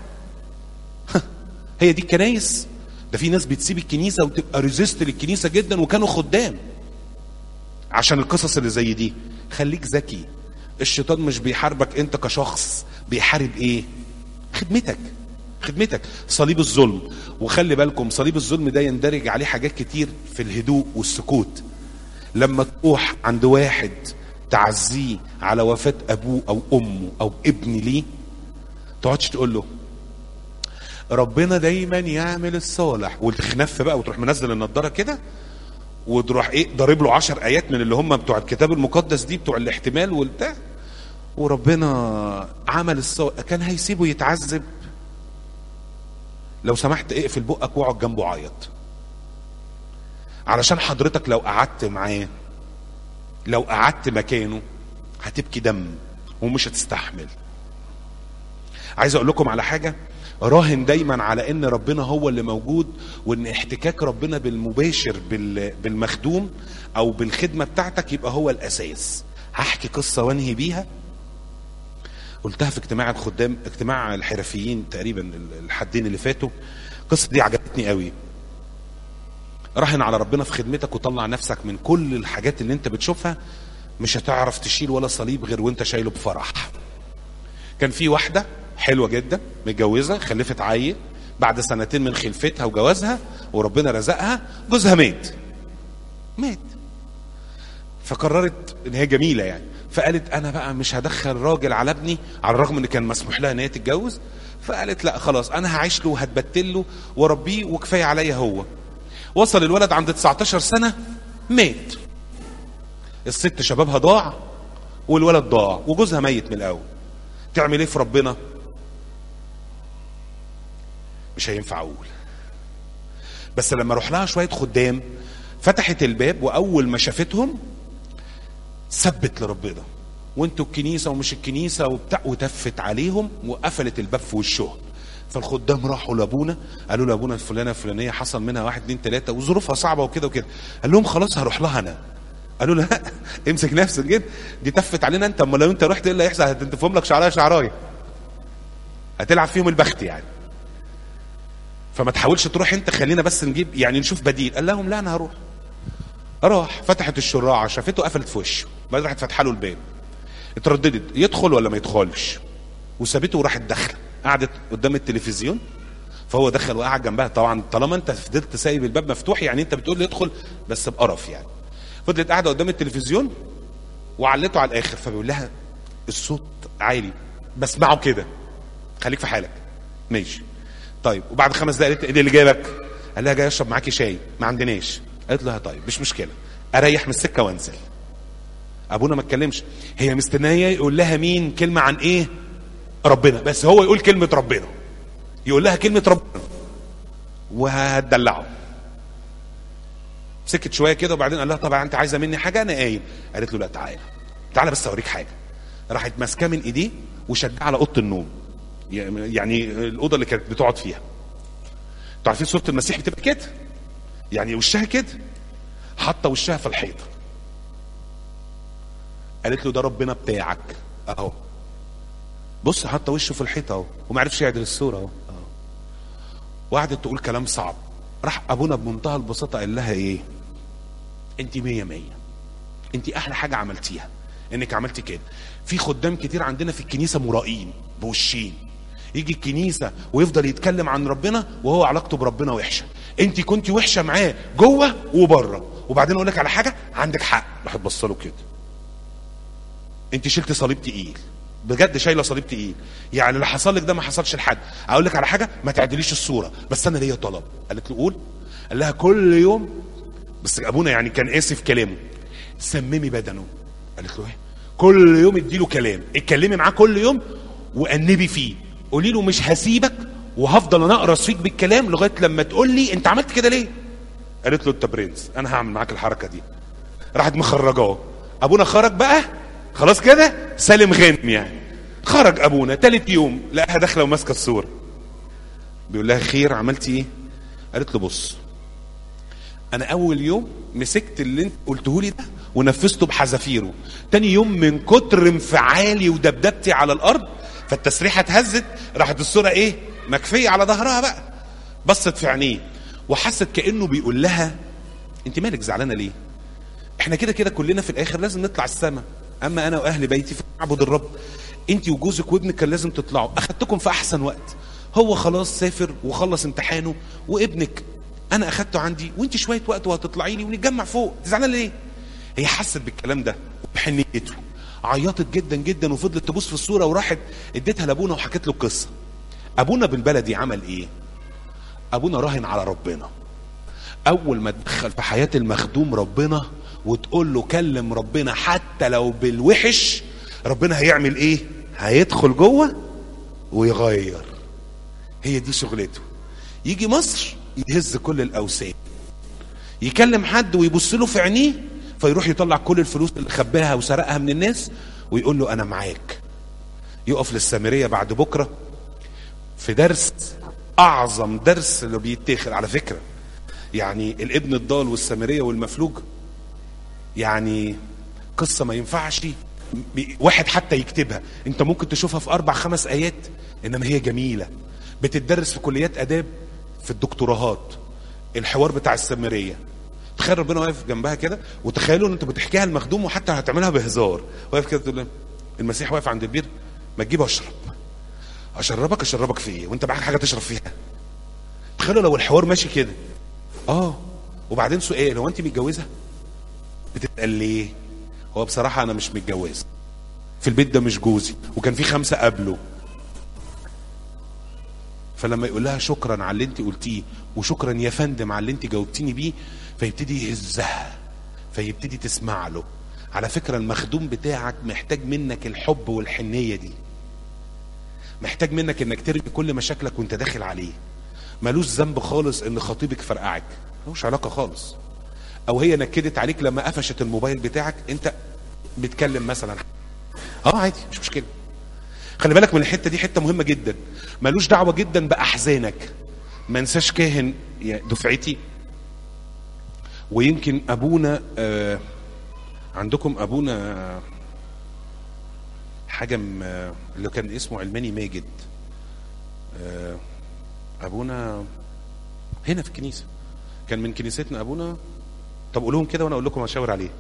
Speaker 1: هي دي الكنايس ده في ناس بتسيب الكنيسه وتبقى ريزيست للكنيسه جدا وكانوا خدام عشان القصص اللي زي دي خليك ذكي الشيطان مش بيحاربك انت كشخص بيحارب ايه خدمتك خدمتك صليب الظلم وخلي بالكم صليب الظلم ده يندرج عليه حاجات كتير في الهدوء والسكوت لما تروح عند واحد تعزيه على وفاة ابوه او امه او ابن ليه تقعدش تقول له ربنا دايما يعمل الصالح وتخنف بقى وتروح منزل النضاره كده وتروح ايه ضارب له عشر ايات من اللي هم بتوع الكتاب المقدس دي بتوع الاحتمال والبتاع وربنا عمل الصالح كان هيسيبه يتعذب لو سمحت اقفل بقك واقعد جنبه عيط علشان حضرتك لو قعدت معاه لو قعدت مكانه هتبكي دم ومش هتستحمل عايز اقول لكم على حاجه راهن دايما على ان ربنا هو اللي موجود وان احتكاك ربنا بالمباشر بالمخدوم او بالخدمه بتاعتك يبقى هو الاساس هحكي قصه وانهي بيها قلتها في اجتماع الخدام اجتماع الحرفيين تقريبا الحدين اللي فاتوا القصه دي عجبتني قوي راهن على ربنا في خدمتك وطلع نفسك من كل الحاجات اللي انت بتشوفها مش هتعرف تشيل ولا صليب غير وانت شايله بفرح كان في واحده حلوه جدا متجوزه خلفت عيل بعد سنتين من خلفتها وجوازها وربنا رزقها جوزها مات مات فقررت ان هي جميله يعني فقالت انا بقى مش هدخل راجل على ابني على الرغم ان كان مسموح لها ان هي تتجوز فقالت لا خلاص انا هعيش له وهتبتل له واربيه وكفايه عليا هو وصل الولد عند 19 سنه مات الست شبابها ضاع والولد ضاع وجوزها ميت من الاول تعمل ايه في ربنا مش هينفع اقول بس لما اروح لها شويه خدام فتحت الباب واول ما شافتهم ثبت لربنا وانتوا الكنيسه ومش الكنيسه وبتاع وتفت عليهم وقفلت الباب في وشهم فالخدام راحوا لابونا قالوا له ابونا الفلانه الفلانيه حصل منها واحد اتنين تلاته وظروفها صعبه وكده وكده قال لهم خلاص هروح لها انا قالوا له لا امسك نفسك جد دي تفت علينا انت اما لو انت رحت ايه اللي هيحصل هتنتفهم لك شعرايه شعرايه هتلعب فيهم البخت يعني فما تحاولش تروح انت خلينا بس نجيب يعني نشوف بديل قال لهم لا انا هروح راح فتحت الشراعه شافته قفلت في وشه بعدين راحت فاتحه له الباب اترددت يدخل ولا ما يدخلش وسابته وراحت داخله قعدت قدام التلفزيون فهو دخل وقعد جنبها طبعا طالما انت فضلت سايب الباب مفتوح يعني انت بتقول لي ادخل بس بقرف يعني فضلت قاعده قدام التلفزيون وعلته على الاخر فبيقول لها الصوت عالي بسمعه كده خليك في حالك ماشي طيب وبعد خمس دقايق قالت ايه اللي جايبك؟ قال لها جاي اشرب معاكي شاي ما عندناش قالت لها طيب مش مشكله اريح من السكه وانزل ابونا ما اتكلمش هي مستنيه يقول لها مين كلمه عن ايه ربنا بس هو يقول كلمه ربنا يقول لها كلمه ربنا وهتدلعه سكت شويه كده وبعدين قال لها طبعا انت عايزه مني حاجه انا قايم قالت له لا تعالى تعالى بس اوريك حاجه راحت ماسكاه من ايديه وشجعها على اوضه النوم يعني الاوضه اللي كانت بتقعد فيها انتوا عارفين صوره المسيح بتبقى كده يعني وشها كده حاطه وشها في الحيطه قالت له ده ربنا بتاعك اهو بص حاطه وشه في الحيطه اهو وما عرفش يعدل الصوره اهو أهو. وقعدت تقول كلام صعب راح ابونا بمنتهى البساطه قال لها ايه انت مية مية انت احلى حاجه عملتيها انك عملتي كده في خدام كتير عندنا في الكنيسه مرائين بوشين يجي الكنيسه ويفضل يتكلم عن ربنا وهو علاقته بربنا وحشه انت كنت وحشه معاه جوه وبره وبعدين اقول لك على حاجه عندك حق راح تبص له كده انت شلت صليب تقيل بجد شايله صليب تقيل يعني اللي حصل لك ده ما حصلش لحد اقول لك على حاجه ما تعدليش الصوره بس انا ليا طلب قالت له قول قال لها كل يوم بس ابونا يعني كان قاسي في كلامه سممي بدنه قالت له ايه كل يوم اديله كلام اتكلمي معاه كل يوم وانبي فيه قولي له مش هسيبك وهفضل انا اقرص فيك بالكلام لغايه لما تقول لي انت عملت كده ليه قالت له انت برنس انا هعمل معاك الحركه دي راحت مخرجاه ابونا خرج بقى خلاص كده سالم غانم يعني خرج ابونا تالت يوم لقاها داخله وماسكه الصوره بيقول لها خير عملتي ايه قالت له بص انا اول يوم مسكت اللي انت قلته لي ده ونفذته بحذافيره تاني يوم من كتر انفعالي ودبدبتي على الارض فالتسريحه اتهزت راحت الصوره ايه مكفيه على ظهرها بقى بصت في عينيه وحست كانه بيقول لها انت مالك زعلانه ليه احنا كده كده كلنا في الاخر لازم نطلع السما اما انا واهل بيتي فنعبد الرب انت وجوزك وابنك كان لازم تطلعوا اخدتكم في احسن وقت هو خلاص سافر وخلص امتحانه وابنك انا اخدته عندي وانت شويه وقت وهتطلعي لي ونتجمع فوق زعلانه ليه هي حست بالكلام ده بحنيته عيطت جدا جدا وفضلت تبص في الصوره وراحت اديتها لابونا وحكت له القصه ابونا بالبلدي عمل ايه ابونا راهن على ربنا اول ما تدخل في حياه المخدوم ربنا وتقول له كلم ربنا حتى لو بالوحش ربنا هيعمل ايه هيدخل جوه ويغير هي دي شغلته يجي مصر يهز كل الاوثان يكلم حد ويبص له في عينيه فيروح يطلع كل الفلوس اللي خباها وسرقها من الناس ويقول له انا معاك يقف للسامريه بعد بكره في درس اعظم درس اللي بيتاخد على فكره يعني الابن الضال والسامريه والمفلوج يعني قصه ما ينفعش واحد حتى يكتبها انت ممكن تشوفها في اربع خمس ايات انما هي جميله بتدرس في كليات اداب في الدكتوراهات الحوار بتاع السامريه تخيل ربنا واقف جنبها كده وتخيلوا ان انت بتحكيها المخدوم وحتى هتعملها بهزار واقف كده تقول له المسيح واقف عند البير ما تجيب اشرب اشربك اشربك في ايه وانت معاك حاجه تشرب فيها تخيلوا لو الحوار ماشي كده اه وبعدين سؤال هو انت متجوزه بتتقال ليه هو بصراحه انا مش متجوزه في البيت ده مش جوزي وكان في خمسه قبله فلما يقول لها شكرا على اللي انت قلتيه وشكرا يا فندم على اللي انت جاوبتيني بيه فيبتدي يهزها فيبتدي تسمع له على فكره المخدوم بتاعك محتاج منك الحب والحنيه دي محتاج منك انك ترمي كل مشاكلك وانت داخل عليه ملوش ذنب خالص ان خطيبك فرقعك ملوش علاقه خالص او هي نكدت عليك لما قفشت الموبايل بتاعك انت بتكلم مثلا اه عادي مش مشكله خلي بالك من الحته دي حته مهمه جدا ملوش دعوه جدا باحزانك ما انساش كاهن دفعتي ويمكن ابونا آه عندكم ابونا حاجه اللي كان اسمه علماني ماجد آه ابونا هنا في الكنيسه كان من كنيستنا ابونا طب قولهم كده وانا اقول لكم اشاور عليه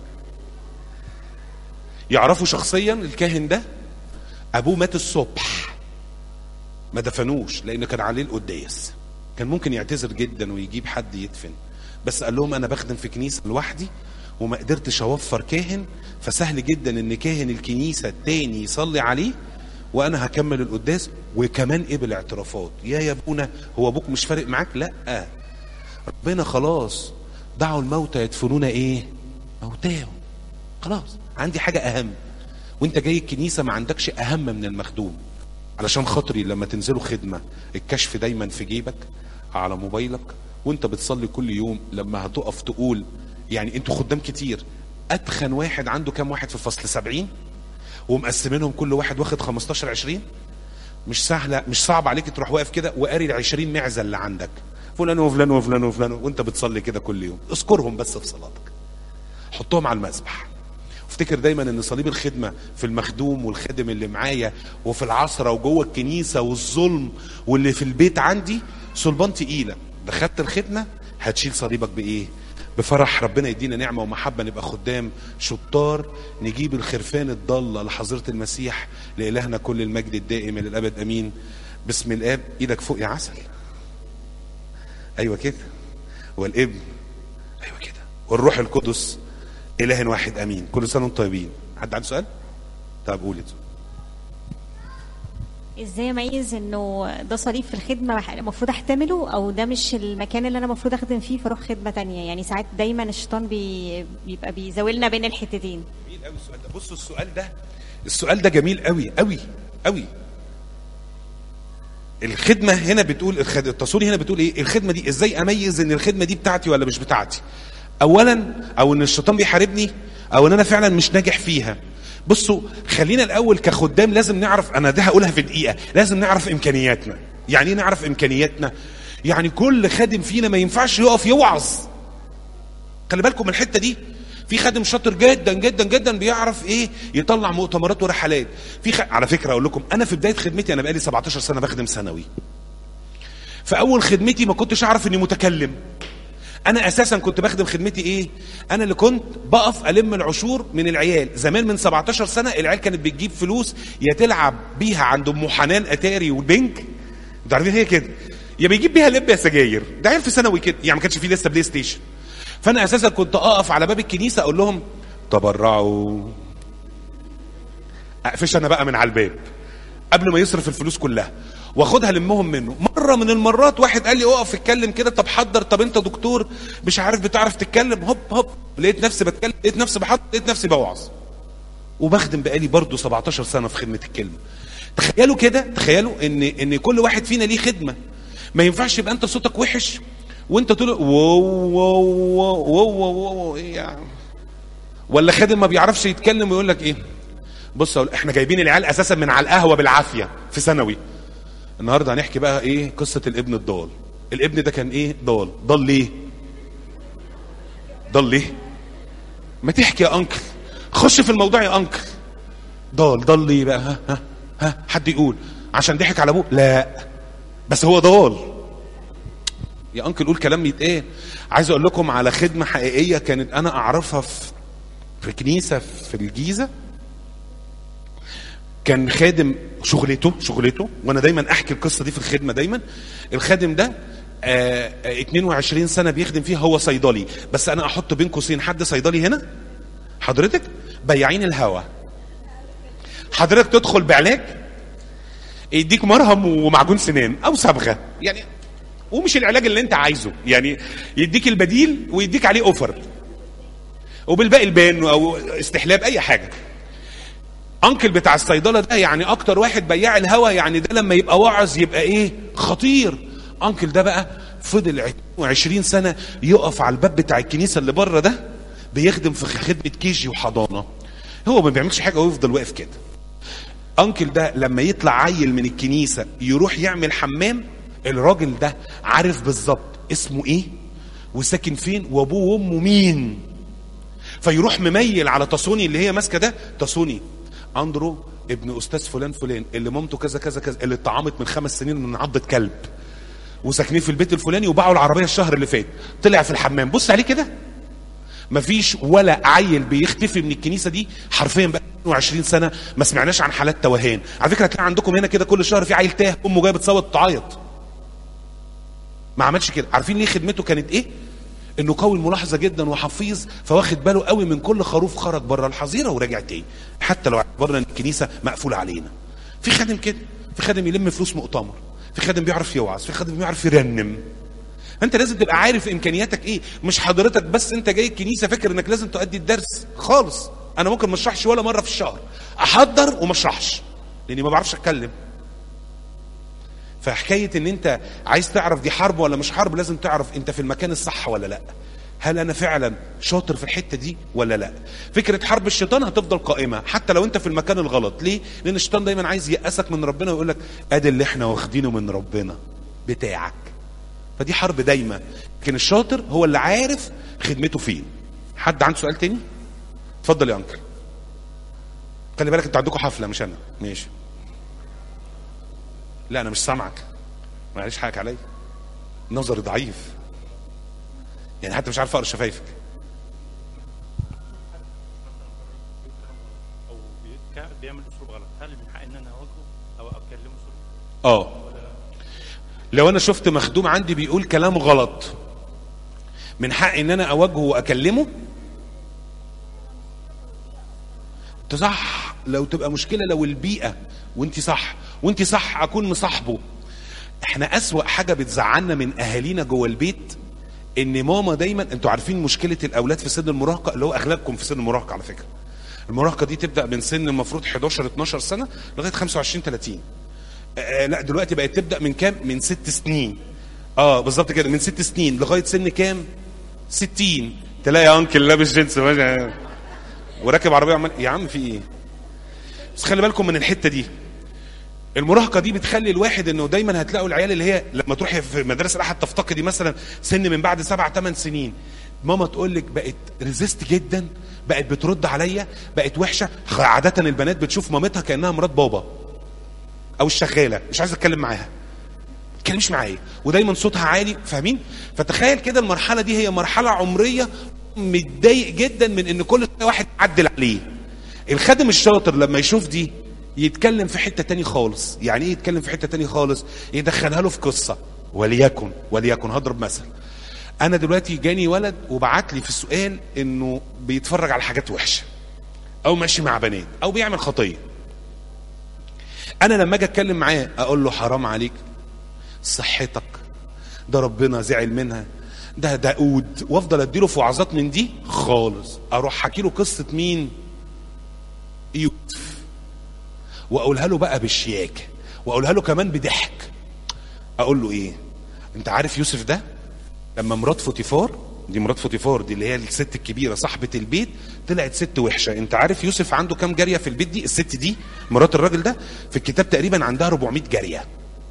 Speaker 1: يعرفوا شخصيا الكاهن ده ابوه مات الصبح ما دفنوش لان كان عليه القداس كان ممكن يعتذر جدا ويجيب حد يدفن بس قال لهم انا بخدم في كنيسه لوحدي وما قدرتش اوفر كاهن فسهل جدا ان كاهن الكنيسه التاني يصلي عليه وانا هكمل القداس وكمان قبل اعترافات يا يا ابونا هو ابوك مش فارق معاك لا ربنا خلاص دعوا الموتى يدفنون ايه موتاهم خلاص عندي حاجه اهم وانت جاي الكنيسه ما عندكش اهم من المخدوم علشان خاطري لما تنزلوا خدمه الكشف دايما في جيبك على موبايلك وانت بتصلي كل يوم لما هتقف تقول يعني انتوا خدام كتير اتخن واحد عنده كام واحد في الفصل 70 ومقسمينهم كل واحد واخد 15 20 مش سهله مش صعب عليك تروح واقف كده وقاري ال 20 معزه اللي عندك فلان وفلان وفلان وفلان وانت بتصلي كده كل يوم اذكرهم بس في صلاتك حطهم على المذبح افتكر دايما ان صليب الخدمه في المخدوم والخادم اللي معايا وفي العصره وجوه الكنيسه والظلم واللي في البيت عندي صلبان تقيله دخلت الخدمه هتشيل صليبك بايه؟ بفرح ربنا يدينا نعمه ومحبه نبقى خدام شطار نجيب الخرفان الضاله لحضره المسيح لالهنا كل المجد الدائم الى الابد امين باسم الاب ايدك فوق يا عسل ايوه كده والابن ايوه كده والروح القدس اله واحد امين كل سنه وانتم طيبين حد عنده سؤال طب قول
Speaker 2: ازاي اميز انه ده صليب في الخدمه المفروض احتمله او ده مش المكان اللي انا المفروض اخدم فيه فاروح خدمه تانية يعني ساعات دايما الشيطان بي... بيبقى بيزاولنا بين الحتتين
Speaker 1: جميل قوي السؤال ده بصوا السؤال ده السؤال ده جميل قوي قوي قوي الخدمه هنا بتقول الخد... التصوير هنا بتقول ايه الخدمه دي ازاي اميز ان الخدمه دي بتاعتي ولا مش بتاعتي اولا او ان الشيطان بيحاربني او ان انا فعلا مش ناجح فيها بصوا خلينا الاول كخدام لازم نعرف انا ده هقولها في دقيقه لازم نعرف امكانياتنا يعني ايه نعرف امكانياتنا يعني كل خادم فينا ما ينفعش يقف يوعظ خلي بالكم من الحته دي في خادم شاطر جدا جدا جدا بيعرف ايه يطلع مؤتمرات ورحلات في خ... على فكره اقول لكم انا في بدايه خدمتي انا بقالي 17 سنه بخدم ثانوي في اول خدمتي ما كنتش اعرف اني متكلم انا اساسا كنت بخدم خدمتي ايه انا اللي كنت بقف الم العشور من العيال زمان من 17 سنه العيال كانت بتجيب فلوس يا تلعب بيها عند ام حنان اتاري والبنك انتوا عارفين هي كده يا بيجيب بيها لب يا سجاير ده عيال في ثانوي كده يعني ما كانش فيه لسه بلاي ستيشن فانا اساسا كنت اقف على باب الكنيسه اقول لهم تبرعوا اقفش انا بقى من على الباب قبل ما يصرف الفلوس كلها واخدها لمهم منه مره من المرات واحد قال لي اقف اتكلم كده طب حضر طب انت دكتور مش عارف بتعرف تتكلم هوب هوب لقيت نفسي بتكلم لقيت نفسي بحضر لقيت نفسي بوعظ وبخدم بقالي برضه 17 سنه في خدمه الكلمه تخيلوا كده تخيلوا ان ان كل واحد فينا ليه خدمه ما ينفعش يبقى انت صوتك وحش وانت تقول واو واو واو واو واو, واو ايه يا عم ولا خادم ما بيعرفش يتكلم ويقول لك ايه بص احنا جايبين العيال اساسا من على القهوه بالعافيه في ثانوي النهارده هنحكي بقى ايه قصه الابن الضال الابن ده كان ايه ضال ضال ليه ضال ليه ما تحكي يا انكل خش في الموضوع يا انكل ضال ضال ليه بقى ها ها ها حد يقول عشان ضحك على ابوه لا بس هو ضال يا انكل قول كلام يتقال عايز اقول لكم على خدمه حقيقيه كانت انا اعرفها في في كنيسه في الجيزه كان خادم شغلته شغلته وانا دايما احكي القصه دي في الخدمه دايما الخادم ده آه 22 سنه بيخدم فيها هو صيدلي بس انا احط بين قوسين حد صيدلي هنا حضرتك بياعين الهوا حضرتك تدخل بعلاج يديك مرهم ومعجون سنان او صبغه يعني ومش العلاج اللي انت عايزه يعني يديك البديل ويديك عليه اوفر وبالباقي البان او استحلاب اي حاجه انكل بتاع الصيدله ده يعني اكتر واحد بياع الهوا يعني ده لما يبقى واعظ يبقى ايه خطير انكل ده بقى فضل 20 سنه يقف على الباب بتاع الكنيسه اللي بره ده بيخدم في خدمه كيجي وحضانه هو ما بيعملش حاجه ويفضل واقف كده انكل ده لما يطلع عيل من الكنيسه يروح يعمل حمام الراجل ده عارف بالظبط اسمه ايه وساكن فين وابوه وامه مين فيروح مميل على تصوني اللي هي ماسكه ده تصوني اندرو ابن استاذ فلان فلان اللي مامته كذا كذا كذا اللي اتطعمت من خمس سنين من عضة كلب وساكنين في البيت الفلاني وباعوا العربيه الشهر اللي فات طلع في الحمام بص عليه كده مفيش ولا عيل بيختفي من الكنيسه دي حرفيا بقى 22 سنه ما سمعناش عن حالات توهان على فكره هتلاقي عندكم هنا كده كل شهر في عيل تاه امه جايه بتصوت تعيط ما عملش كده عارفين ليه خدمته كانت ايه انه قوي الملاحظه جدا وحفيظ فواخد باله قوي من كل خروف خرج بره الحظيره ورجع تاني حتى لو اعتبرنا ان الكنيسه مقفوله علينا في خادم كده في خادم يلم فلوس مؤتمر في خادم بيعرف يوعظ في خادم بيعرف يرنم انت لازم تبقى عارف امكانياتك ايه مش حضرتك بس انت جاي الكنيسه فاكر انك لازم تؤدي الدرس خالص انا ممكن ما اشرحش ولا مره في الشهر احضر وما اشرحش لاني ما بعرفش اتكلم فحكايه ان انت عايز تعرف دي حرب ولا مش حرب لازم تعرف انت في المكان الصح ولا لا هل انا فعلا شاطر في الحته دي ولا لا فكره حرب الشيطان هتفضل قائمه حتى لو انت في المكان الغلط ليه لان الشيطان دايما عايز يأسك من ربنا ويقول لك ادي اللي احنا واخدينه من ربنا بتاعك فدي حرب دايما لكن الشاطر هو اللي عارف خدمته فين حد عنده سؤال تاني اتفضل يا انكل خلي بالك انتوا عندكم حفله مش انا ماشي لا انا مش سامعك معلش حقك عليا نظري ضعيف يعني حتى مش عارف اقرا شفايفك
Speaker 3: او بيتك- بيعمل اسلوب غلط هل من حقي ان انا اواجهه او اكلمه اسلوب
Speaker 1: اه لو انا شفت مخدوم عندي بيقول كلام غلط من حقي ان انا اواجهه واكلمه انت صح لو تبقى مشكله لو البيئه وانت صح وانت صح اكون مصاحبه احنا اسوا حاجه بتزعلنا من اهالينا جوه البيت ان ماما دايما انتوا عارفين مشكله الاولاد في سن المراهقه اللي هو اغلبكم في سن المراهقه على فكره المراهقه دي تبدا من سن المفروض 11 12 سنه لغايه 25 30 آه لا دلوقتي بقت تبدا من كام من ست سنين اه بالظبط كده من ست سنين لغايه سن كام 60 تلاقي يا انكل لابس جينز ماشي وراكب عربيه عمال يا عم في ايه بس خلي بالكم من الحته دي المراهقه دي بتخلي الواحد انه دايما هتلاقوا العيال اللي هي لما تروحي في مدرسه الاحد تفتقدي مثلا سن من بعد سبع ثمان سنين ماما تقول لك بقت ريزيست جدا بقت بترد عليا بقت وحشه عاده البنات بتشوف مامتها كانها مرات بابا او الشغاله مش عايز اتكلم معاها ما تتكلمش معايا ودايما صوتها عالي فاهمين فتخيل كده المرحله دي هي مرحله عمريه متضايق جدا من ان كل شوية واحد يعدل عليه الخادم الشاطر لما يشوف دي يتكلم في حته تاني خالص يعني ايه يتكلم في حته تاني خالص يدخلها له في قصه وليكن وليكن هضرب مثل انا دلوقتي جاني ولد وبعت لي في السؤال انه بيتفرج على حاجات وحشه او ماشي مع بنات او بيعمل خطيه انا لما اجي اتكلم معاه اقول له حرام عليك صحتك ده ربنا زعل منها ده داود وافضل اديله في وعظات من دي خالص اروح حكي له قصه مين يوسف واقولها له بقى بالشياكه واقولها له كمان بضحك اقول له ايه انت عارف يوسف ده لما مرات فوتيفار دي مرات فوتيفار دي اللي هي الست الكبيره صاحبه البيت طلعت ست وحشه انت عارف يوسف عنده كام جاريه في البيت دي الست دي مرات الراجل ده في الكتاب تقريبا عندها 400 جاريه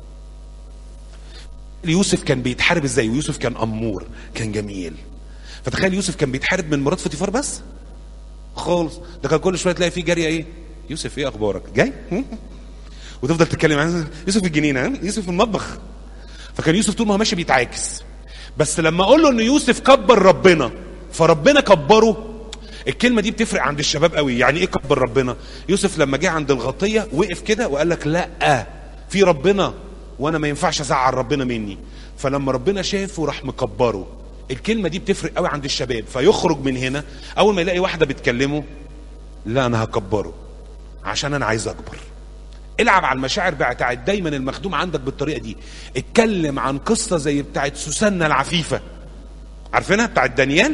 Speaker 1: يوسف كان بيتحارب ازاي ويوسف كان امور كان جميل فتخيل يوسف كان بيتحارب من مرات فوتيفار بس خالص ده كان كل شويه تلاقي فيه جاريه ايه يوسف ايه اخبارك جاي هم؟ وتفضل تتكلم عن يوسف في الجنينه ها؟ يوسف في المطبخ فكان يوسف طول ما هو ماشي بيتعاكس بس لما اقول له ان يوسف كبر ربنا فربنا كبره الكلمه دي بتفرق عند الشباب قوي يعني ايه كبر ربنا يوسف لما جه عند الغطيه وقف كده وقال لك لا في ربنا وانا ما ينفعش ازعل ربنا مني فلما ربنا شافه راح مكبره الكلمه دي بتفرق قوي عند الشباب فيخرج من هنا اول ما يلاقي واحده بتكلمه لا انا هكبره عشان انا عايز اكبر العب على المشاعر بتاعت دايما المخدوم عندك بالطريقه دي اتكلم عن قصه زي بتاعت سوسنة العفيفه عارفينها بتاعت دانيال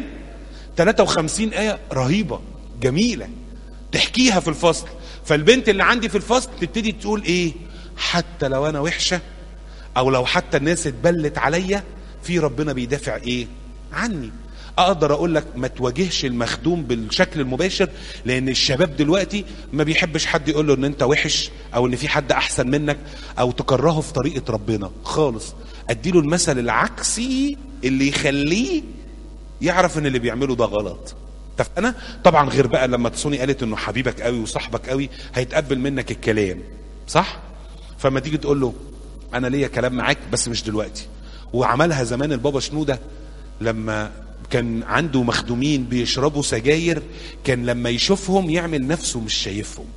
Speaker 1: 53 ايه رهيبه جميله تحكيها في الفصل فالبنت اللي عندي في الفصل تبتدي تقول ايه حتى لو انا وحشه او لو حتى الناس اتبلت عليا في ربنا بيدافع ايه عني اقدر اقول لك ما تواجهش المخدوم بالشكل المباشر لان الشباب دلوقتي ما بيحبش حد يقول له ان انت وحش او ان في حد احسن منك او تكرهه في طريقه ربنا خالص اديله المثل العكسي اللي يخليه يعرف ان اللي بيعمله ده غلط اتفقنا طبعا غير بقى لما تسوني قالت انه حبيبك قوي وصاحبك قوي هيتقبل منك الكلام صح فما تيجي تقول له انا ليا كلام معاك بس مش دلوقتي وعملها زمان البابا شنوده لما كان عنده مخدومين بيشربوا سجاير كان لما يشوفهم يعمل نفسه مش شايفهم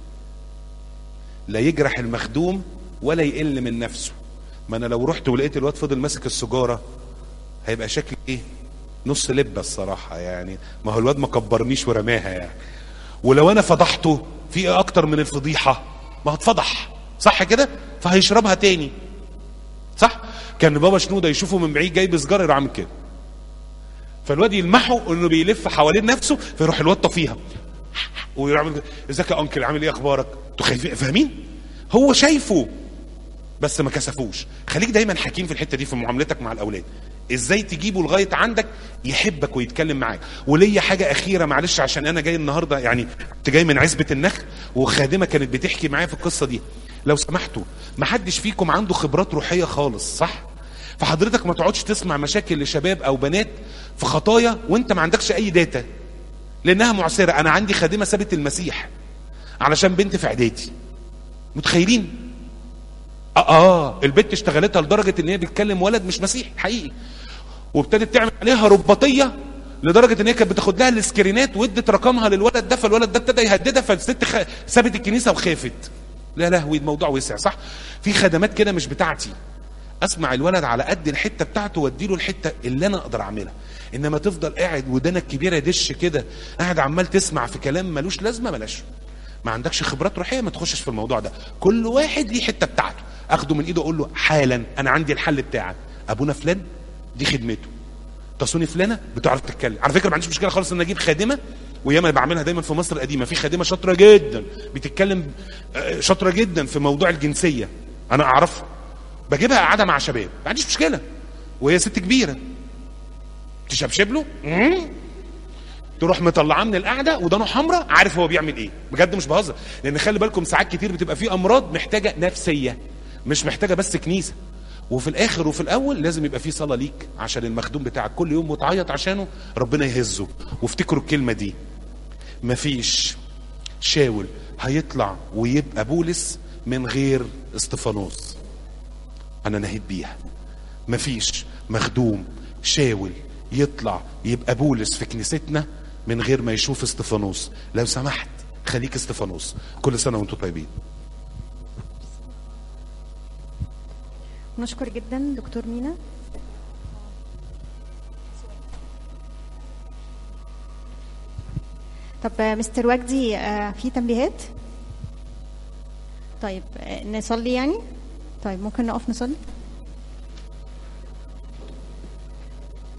Speaker 1: لا يجرح المخدوم ولا يقل من نفسه ما انا لو رحت ولقيت الواد فضل ماسك السجاره هيبقى شكلي ايه نص لبه الصراحه يعني ما هو الواد ما كبرنيش ورماها يعني ولو انا فضحته في ايه اكتر من الفضيحه ما هتفضح صح كده فهيشربها تاني صح كان بابا شنوده يشوفه من بعيد جايب سجاره يروح عامل كده فالواد يلمحه انه بيلف حوالين نفسه فيروح الواد طفيها ويعمل ازيك يا انكل عامل ايه اخبارك انتوا خايفين فاهمين هو شايفه بس ما كسفوش خليك دايما حكيم في الحته دي في معاملتك مع الاولاد ازاي تجيبه لغايه عندك يحبك ويتكلم معاك وليا حاجه اخيره معلش عشان انا جاي النهارده يعني كنت جاي من عزبه النخل وخادمه كانت بتحكي معايا في القصه دي لو سمحتوا ما حدش فيكم عنده خبرات روحيه خالص صح فحضرتك ما تقعدش تسمع مشاكل لشباب او بنات في خطايا وانت ما عندكش اي داتا لانها معسره انا عندي خادمه سابت المسيح علشان بنت في اعدادي متخيلين اه اه البنت اشتغلتها لدرجه ان هي بتكلم ولد مش مسيحي حقيقي وابتدت تعمل عليها رباطيه لدرجه ان هي كانت بتاخد لها السكرينات وادت رقمها للولد ده فالولد ده ابتدى يهددها فالست خ... سابت الكنيسه وخافت لا لهوي الموضوع وسع صح في خدمات كده مش بتاعتي اسمع الولد على قد الحته بتاعته واديله الحته اللي انا اقدر اعملها انما تفضل قاعد ودانك كبيره دش كده قاعد عمال تسمع في كلام ملوش لازمه بلاش ما عندكش خبرات روحيه ما تخشش في الموضوع ده كل واحد ليه حته بتاعته اخده من ايده اقول له حالا انا عندي الحل بتاعك ابونا فلان دي خدمته تصوني فلانه بتعرف تتكلم على فكره ما عنديش مشكله خالص ان اجيب خادمه وياما بعملها دايما في مصر القديمه في خادمه شاطره جدا بتتكلم آه، شاطره جدا في موضوع الجنسيه انا اعرفها بجيبها قاعده مع شباب ما عنديش مشكله وهي ست كبيره تشبشب له مم. تروح مطلعاه من القعده ودانه حمراء عارف هو بيعمل ايه بجد مش بهزر لان خلي بالكم ساعات كتير بتبقى في امراض محتاجه نفسيه مش محتاجه بس كنيسه وفي الاخر وفي الاول لازم يبقى في صلاه ليك عشان المخدوم بتاعك كل يوم وتعيط عشانه ربنا يهزه وافتكروا الكلمه دي مفيش شاول هيطلع ويبقى بولس من غير استفانوس انا نهيت بيها مفيش مخدوم شاول يطلع يبقى بولس في كنيستنا من غير ما يشوف استفانوس لو سمحت خليك استفانوس كل سنه وانتم طيبين
Speaker 2: نشكر جدا دكتور مينا طب آه، مستر وجدي آه، في تنبيهات طيب آه، نصلي يعني طيب ممكن نقف نصلي